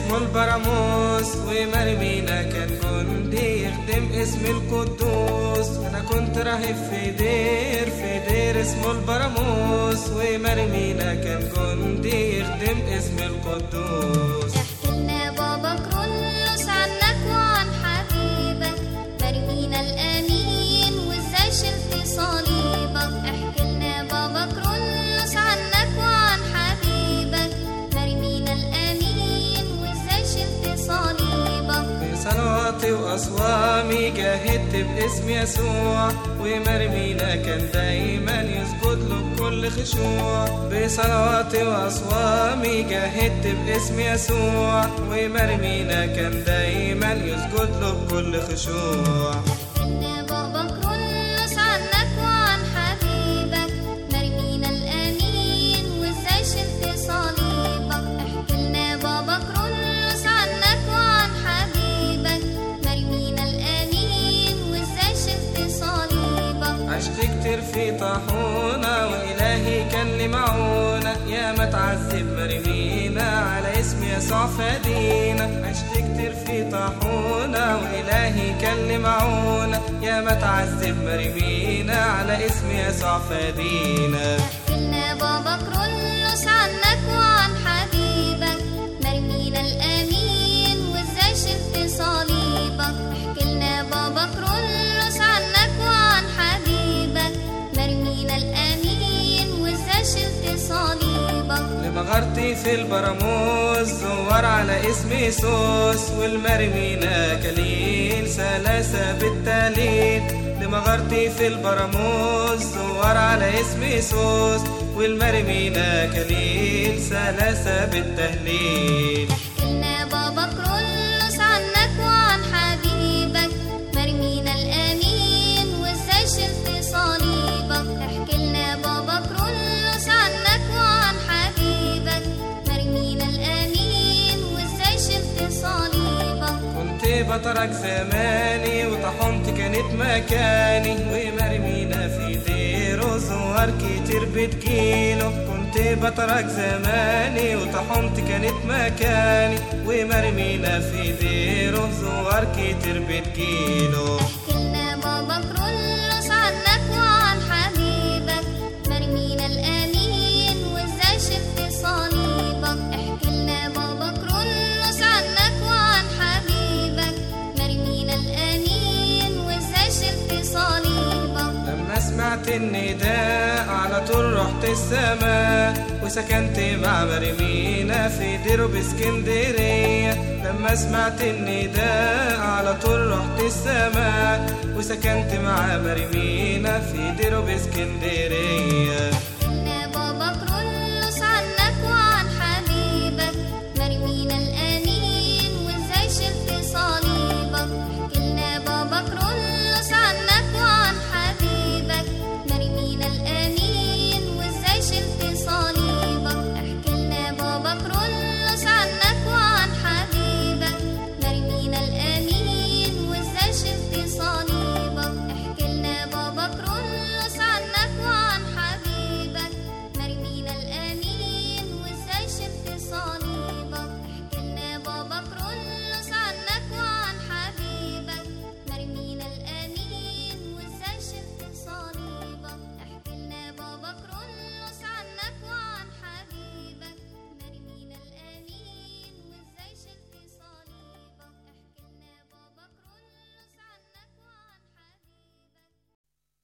اسمه البراموس ومرمينا كان جندي يخدم اسم القدوس انا كنت راهب في دير في دير اسمه البراموس ومرمينا كان جندي يخدم اسم القدوس احكي لنا بابا كرولوس عنك وعن حبيبك مرمينا الامين وازاي شلت صليبك احكي لنا بابا كرولوس عنك وعن حبيبك مرمينا الامين وازاي شلت صليبك بصلواتي وأصوامي جاهدت باسم يسوع ومرمينا كان دايما يسجد له بكل خشوع بصلواتي وأصوامي جاهدت باسم يسوع ومرمينا كان دايما يسجد له بكل خشوع احكي لنا بابا كرولوس عنك وعن حبيبك مرمينا الامين وازاي شلت صليبك احكي لنا بابا كرولوس عنك وعن حبيبك مرمينا الامين وازاي شلت صليبك عشت كتير في طاحونة وإلهي كان لي معونة يا ما تعذب مرمينا على اسم يسوع فدينا عشت كتير في طاحونة وإلهي كان لي معونة يا ما تعذب مرمينا على اسم يسوع فدينا احكي لنا بابا كرولوس عنك وعن حبيبك مرمينا الامين وازاي شلت صليبك احكي لنا بابا كرولوس عنك وعن حبيبك مرمينا الامين وازاي شلت صليبك لمغارتي في البراموس زوار على اسم يسوس والمرمينا كليل سلاسة بالتاليل لمغارتي في البراموس زوار على اسم يسوس والمرمينا كليل سلاسة بالتهليل احكي لنا بابا كرولوس عنك وعن حبيبك مرمينا الامين وازاي شلت صليبك احكي لنا بابا كرولوس عنك وعن حبيبك مرمينا الامين وازاي شلت صليبك كنت بطرك زماني وطحنت كانت مكاني ومرمينا في دير زوار كتير بتجيله كنت بطرك زماني وطحنت كانت مكاني ومرمينا في دير زوار كتير بتجيله احكي لنا بابا كرولوس عنك وعن حبيبك مرمينا الامين وازاي شلت صليبك احكي لنا بابا كرولوس عنك وعن حبيبك مرمينا الامين وازاي شلت صليبك لما سمعت النداء على طول رحت السماء وسكنت مع مرمينا في دير باسكندرية لما سمعت النداء على طول رحت السماء وسكنت مع مرمينا في دير باسكندرية